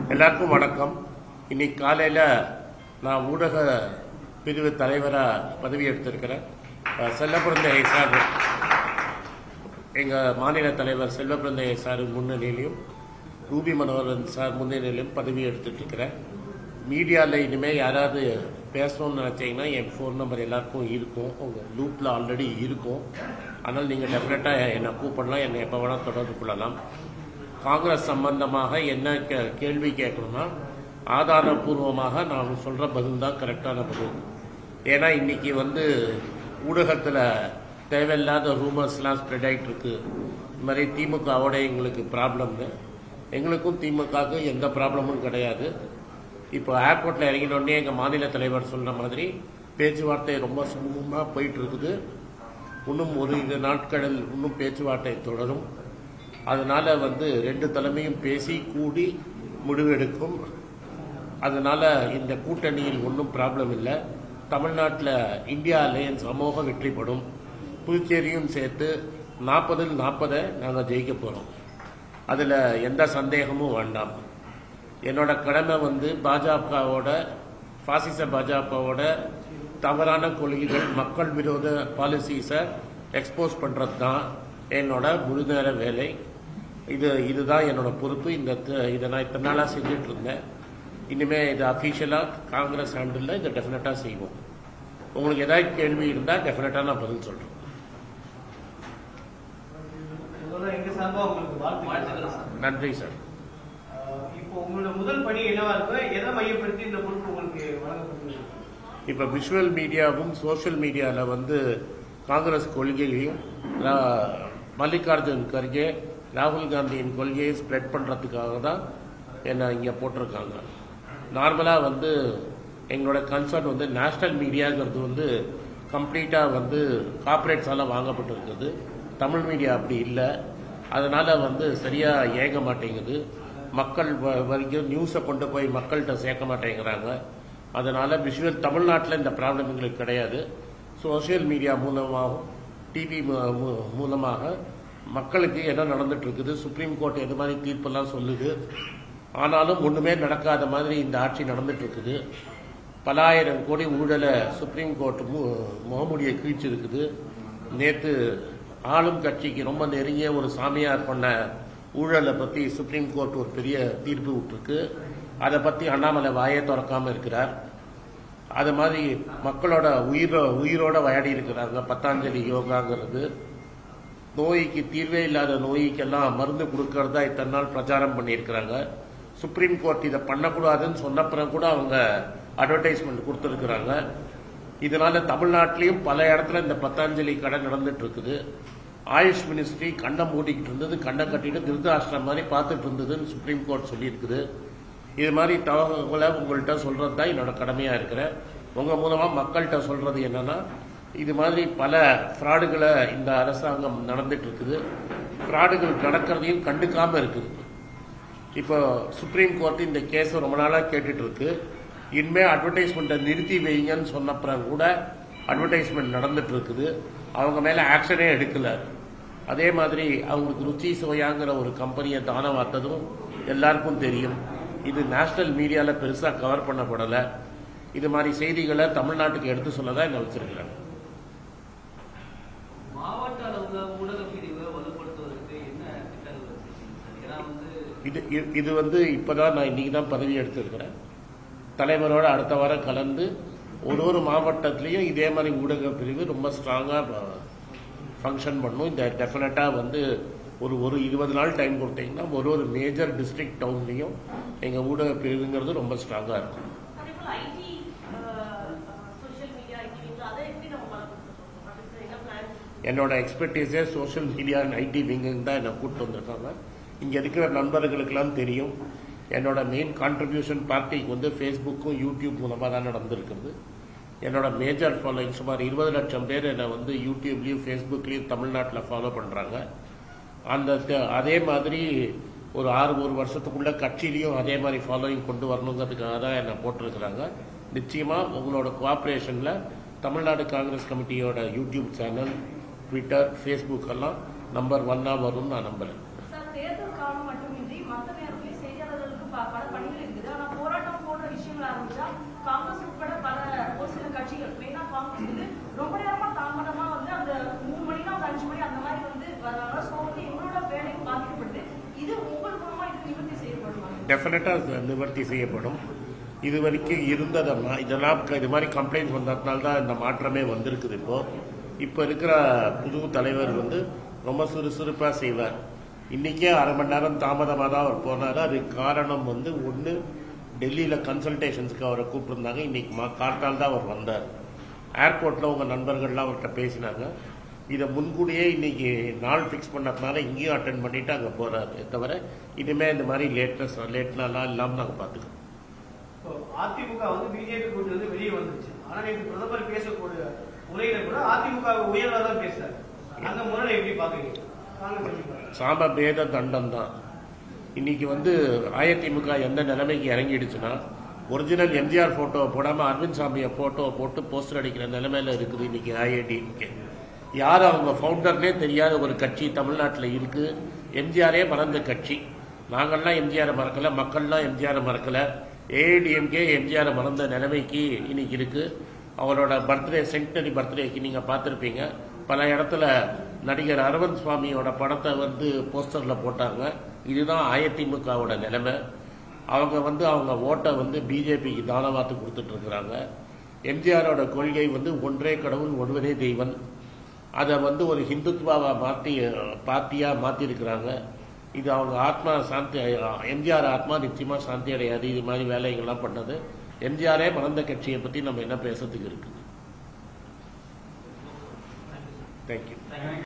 எல்லாருக்கும் வணக்கம் இன்னைக்கு காலையில் நான் ஊடக பிரிவு தலைவராக பதவி எடுத்திருக்கிறேன் அஹ், செல்லப்பிறந்தை சார் எங்கள் மாநில தலைவர் செல்வப்பிறந்தை சார் முன்னிலையிலும் ரூபி மனோகரன் சார் முன்னிலையிலும் பதவி எடுத்துட்டு இருக்கிறேன் மீடியாவில் இனிமேல் யாராவது பேசணும்னு நினச்சிங்கன்னா என் ஃபோன் நம்பர் எல்லாருக்கும் இருக்கும் உங்கள் லூப்பில் ஆல்ரெடி இருக்கும் அதனால் நீங்கள் டெஃபினட்டாக என்னை கூப்பிடலாம் என்னை எப்போ வேணால் தொடர்பு கொள்ளலாம் காங்கிரஸ் சம்பந்தமாக என்ன கே- கேள்வி கேட்கணும்னா ஆதாரபூர்வமாக நான் சொல்ற பதில் தான் கரெக்டான பதில் ஏன்னா இன்னைக்கு வந்து ஊடகத்தில் தேவையில்லாத ரூமர்ஸ்லாம் ஸ்ப்ரெட் ஆயிட்டு இருக்கு இந்த மாதிரி திமுகவோட எங்களுக்கு ப்ராப்ளம்னு எங்களுக்கும் திமுகவுக்கு எந்த ப்ராப்ளமும் கிடையாது இப்போ ஏர்போர்ட்டில் இறங்கின உடனே எங்கள் மாநில தலைவர் சொன்ன மாதிரி பேச்சுவார்த்தை ரொம்ப சுமூகமாக போயிட்டு இருக்குது இன்னும் ஒரு இரு நாட்களில் இன்னும் பேச்சுவார்த்தை தொடரும் அதனால வந்து ரெண்டு தலைமையும் பேசி கூடி முடிவெடுக்கும் அதனால இந்த கூட்டணியில் ஒன்றும் ப்ராப்ளம் இல்லை தமிழ்நாட்டில் இந்தியா அலையன்ஸ் அமோக வெற்றி பெறும் புதுச்சேரியும் சேர்த்து நாற்பதில் நாற்பதை நாங்கள் ஜெயிக்க போகிறோம் அதில் எந்த சந்தேகமும் வேண்டாம் என்னோட கடமை வந்து பாஜகவோட பாசிச பாஜகவோட தவறான கொள்கைகள் மக்கள் விரோத பாலிசிஸை எக்ஸ்போஸ் பண்ணுறது தான் என்னோட முழு நேர வேலை இது இதுதான் என்னோட பொறுப்பு இந்த த- இதை நான் இத்தனை நாளாக செஞ்சுட்டு இருந்தேன் இனிமேல் இது அஃபீஷியலாக காங்கிரஸ் ஹேண்டில் இதை டெஃபினட்டாக செய்வோம் உங்களுக்கு ஏதாவது கேள்வி இருந்தால் டெஃபினட்டாக நான் பதில் சொல்கிறேன் முதல்ல எங்க சார்பா உங்களுக்கு வாழ்த்துக்கள் சார். நன்றி சார் அஹ் இப்போ உங்களோட முதல் பணி என்னவா இருக்கும் எதை மையப்படுத்தி இந்த பொறுப்பு உங்களுக்கு வழங்கப்பட்டுள்ளது இப்போ விஷுவல் மீடியாவும் சோஷியல் மீடியாவில் வந்து காங்கிரஸ் கொள்கையையும் ரா- மல்லிகார்ஜுன் கர்கே ராகுல் காந்தியின் கொள்கையை ஸ்ப்ரெட் பண்ணுறதுக்காக தான் என்னை இங்கே போட்டிருக்காங்க நார்மலாக வந்து எங்களோட கன்சர்ன் வந்து நேஷ்னல் மீடியாங்கிறது வந்து கம்ப்ளீட்டாக வந்து கார்ப்பரேட்ஸால் வாங்கப்பட்டிருக்குது தமிழ் மீடியா அப்படி இல்லை அதனால் வந்து சரியாக இயங்க மாட்டேங்குது மக்கள் வ- வரைக்கும் நியூஸை கொண்டு போய் மக்கள்கிட்ட சேர்க்க மாட்டேங்கிறாங்க அதனால விஷுவல் தமிழ்நாட்டில் இந்த ப்ராப்ளம் எங்களுக்கு கிடையாது சோஷியல் மீடியா மூலமாகவும் டிவி மூலமாக மக்களுக்கு என்ன நடந்துட்டு இருக்குது சுப்ரீம் கோர்ட் எது மாதிரி தீர்ப்பெல்லாம் சொல்லுது ஆனாலும் ஒண்ணுமே நடக்காத மாதிரி இந்த ஆட்சி நடந்துட்டு இருக்குது பல ஆயிரம் கோடி ஊழலை சுப்ரீம் கோர்ட் மு- முகமூடியை கிழிச்சிருக்குது நேற்று ஆளும் கட்சிக்கு ரொம்ப நெருங்கிய ஒரு சாமியார் பண்ண ஊழலை பத்தி சுப்ரீம் கோர்ட் ஒரு பெரிய தீர்ப்பு விட்டுருக்கு அதை பத்தி அண்ணாமலை வாயே திறக்காம இருக்கிறார் அது மாதிரி மக்களோட உயிரோ உயிரோட விளையாடி இருக்கிறாங்க பத்தாஞ்சலி யோகாங்கிறது நோய்க்கு தீர்வே இல்லாத நோய்க்கெல்லாம் மருந்து கொடுக்கறதா இத்தனை நாள் பிரச்சாரம் பண்ணியிருக்கிறாங்க சுப்ரீம் கோர்ட் இதை பண்ணக்கூடாதுன்னு சொன்னப்புறம் கூட அவங்க அட்வர்டைஸ்மெண்ட் கொடுத்துருக்குறாங்க இதனால தமிழ்நாட்டிலையும் பல இடத்துல இந்த பத்தாஞ்சலி கடை நடந்துட்டு இருக்குது ஆயுஷ் மினிஸ்ட்ரி கண்ணை மூடிக்கிட்டு இருந்தது கண்ணை கட்டிட்டு திருதாஷ்டிரம் மாதிரி பார்த்துட்டு இருந்ததுன்னு சுப்ரீம் கோர்ட் சொல்லியிருக்குது இது மாதிரி தகவல்களை உங்கள்கிட்ட சொல்றது தான் என்னோட கடமையா இருக்கிறேன் உங்க மூலமா மக்கள்கிட்ட சொல்றது என்னன்னா இது மாதிரி பல ஃப்ராடுகளை இந்த அரசாங்கம் நடந்துட்டு இருக்குது ஃப்ராடுகள் நடக்கிறதையும் கண்டுக்காம இருக்குது இப்போ சுப்ரீம் கோர்ட் இந்த கேஸ் ரொம்ப நாளா கேட்டுட்டு இருக்கு இனிமே அட்வர்டைஸ்மெண்ட்டை நிறுத்தி வைங்கன்னு சொன்னப்புறம் கூட அட்வர்டைஸ்மெண்ட் நடந்துட்டு இருக்குது அவங்க மேல ஆக்ஷனே எடுக்கல அதே மாதிரி அவங்களுக்கு ருச்சி சுவையாங்கிற ஒரு கம்பெனியை தானம் வார்த்ததும் எல்லாருக்கும் தெரியும் இது நேஷனல் மீடியால பெருசா கவர் பண்ணப்படல இது மாதிரி செய்திகளை தமிழ்நாட்டுக்கு எடுத்து சொல்லதான் என்ன வச்சிருக்கிறாங்க மாவட்ட அளவுல ஊடக பிரிவை வலுப்படுத்துவதற்கு என்ன திட்டங்கள் வச்சிருக்கீங்க சார்? ஏன்னா வந்து இது இது- இது வந்து இப்பதான் நான் இன்னைக்கு தான் பதவி எடுத்திருக்கிறேன் தலைவரோட அடுத்த வாரம் கலந்து ஒரு ஒரு மாவட்டத்திலையும் இதே மாதிரி ஊடக பிரிவு ரொம்ப ஸ்ட்ராங்காக ஃபங்க்ஷன் பண்ணும் இந்த டெஃபினட்டாக வந்து ஒரு ஒரு இருபது நாள் டைம் கொடுத்தீங்கன்னா ஒரு ஒரு மேஜர் டிஸ்ட்ரிக்ட் டவுன்லையும் எங்கள் ஊடக பிரிவுங்கிறது ரொம்ப ஸ்ட்ராங்காக இருக்கும் அதே போல ஐடி சோஷியல் மீடியா ஐடி அதை எப்படி நம்ம பலப்படுத்த அதுக்கு என்ன பிளான் என்னோட எக்ஸ்பர்டீஸே சோஷியல் மீடியா அண்ட் ஐடி விங்குன்னு தான் என்னை கூப்பிட்டு வந்திருக்காங்க இங்கே இருக்கிற நண்பர்களுக்கெல்லாம் தெரியும் என்னோட மெயின் கான்ட்ரிபியூஷன் பார்ட்டிக்கு வந்து ஃபேஸ்புக்கும் யூடியூப் மூலமாக தான் நடந்திருக்குது என்னோட மேஜர் ஃபாலோயிங் சுமார் இருபது லட்சம் பேர் என்னை வந்து யூடியூப்லேயும் ஃபேஸ்புக்லேயும் தமிழ்நாட்டில் ஃபாலோ பண்ணுறாங்க அந்த த- அதே மாதிரி ஒரு ஆறு ஒரு வருஷத்துக்குள்ள கட்சியிலையும் அதே மாதிரி ஃபாலோயிங் கொண்டு வரணுங்கிறதுக்காக தான் என்னை போட்டிருக்கிறாங்க நிச்சயமாக உங்களோட கோஆப்ரேஷனில் தமிழ்நாடு காங்கிரஸ் கமிட்டியோட யூடியூப் சேனல் ட்விட்டர் ஃபேஸ்புக் எல்லாம் நம்பர் ஒன்னாக வரும்னு நான் நம்புறேன் சார் தேர்தல் காலம் மட்டுமின்றி மற்ற நேரங்களில் செய்தியாளர்களுக்கு ப- பல பணிகள் ஆரம்பிச்சா காங்கிரஸ் உட்பட பல ஒரு சில கட்சிகள் மெயினா காங்கிரஸ் வந்து ரொம்ப நேரமா தாமதமா வந்து அந்த மூணு மணினா ஒரு அஞ்சு மணி அந்த மாதிரி வந்து வராங்க ஸோ வந்து எங்களோட வேலை பாதிக்கப்படுது இது உங்கள் மூலமா இது நிவர்த்தி செய்யப்படுமா டெஃபினட்டாக நிவர்த்தி செய்யப்படும் இது வரைக்கும் இருந்ததம்மா இதெல்லாம் க- இது மாதிரி கம்ப்ளைண்ட் வந்ததுனால தான் இந்த மாற்றமே வந்திருக்குது இப்போ இப்போ இருக்கிற புது தலைவர் வந்து ரொம்ப சுறுசுறுப்பாக செய்வார் இன்றைக்கே அரை மணி நேரம் தாமதமாக தான் அவர் போனார் அதுக்கு காரணம் வந்து ஒன்று டெல்லியில் கன்சல்டேஷன்ஸ்க்கு அவரை கூப்பிட்டுருந்தாங்க இன்னைக்கு மா காட்டால் தான் அவர் வந்தார் ஏர்போர்ட்டில் உங்கள் நண்பர்கள்லாம் அவர்கிட்ட பேசினாங்க இதை முன்கூடியே இன்னைக்கு நாள் ஃபிக்ஸ் பண்ணதுனால இங்கேயும் அட்டன் பண்ணிட்டு அங்கே போகிறாரு தவிர இனிமேல் இந்த மாதிரி லேட்னஸ் லேட்னாலாம் இல்லாமல் நாங்கள் பார்த்துக்கோம் இப்போ அதிமுக வந்து பிஜேபி கூட்டு வந்து வெளியே வந்துருச்சு ஆனா நேற்று பிரதமர் பேசக்கூடிய உரையில கூட அதிமுக உயர்வா தான் பேசுறாரு அந்த முறையை எப்படி பாக்குறீங்க காங்கிரஸ் எப்படி பாக்குறீங்க? சாம பேத தண்டம் தான் இன்னைக்கு வந்து அதிமுக எந்த நிலைமைக்கு இறங்கிடுச்சுன்னா ஒரிஜினல் எம்ஜிஆர் போட்டோவை போடாம அரவிந்த் சாமியை போட்டோவை போட்டு போஸ்டர் அடிக்கிற நிலைமையில இருக்குது இன்னைக்கு ஐஐடிக்கு யார் அவங்க ஃபவுண்டர்னே தெரியாத ஒரு கட்சி தமிழ்நாட்டில் இருக்கு எம்ஜிஆரே மறந்த கட்சி நாங்கள்லாம் எம்ஜிஆரை மறக்கல மக்கள்லாம் எம்ஜிஆரை மறக்கல ஏஐடிஎம்கே எம்ஜிஆரை மறந்த நிலைமைக்கு இன்னைக்கு இருக்கு அவரோட பர்த்டே சென்டனரி பர்த்டேக்கு நீங்க பார்த்துருப்பீங்க பல இடத்துல நடிகர் அரவிந்த் சுவாமியோட படத்தை வந்து போஸ்டர்ல போட்டாங்க இதுதான் அதிமுகவோட நிலைமை அவங்க வந்து அவங்க ஓட்டை வந்து பிஜேபிக்கு தானவாத்து கொடுத்துட்டு இருக்கிறாங்க எம்ஜிஆரோட கொள்கை வந்து ஒன்றே கடவுள் ஒருவரே தெய்வன் அதை வந்து ஒரு ஹிந்துத்வாவை மாற்றி பார்ட்டியாக மாற்றிருக்கிறாங்க இது அவங்க ஆத்மா சாந்தி எம்ஜிஆர் ஆத்மா நிச்சயமாக சாந்தி அடையாது இது மாதிரி வேலைகள்லாம் பண்ணது எம்ஜிஆரே மறந்த கட்சியை பற்றி நம்ம என்ன பேசுறதுக்கு இருக்குது தேங்க்யூ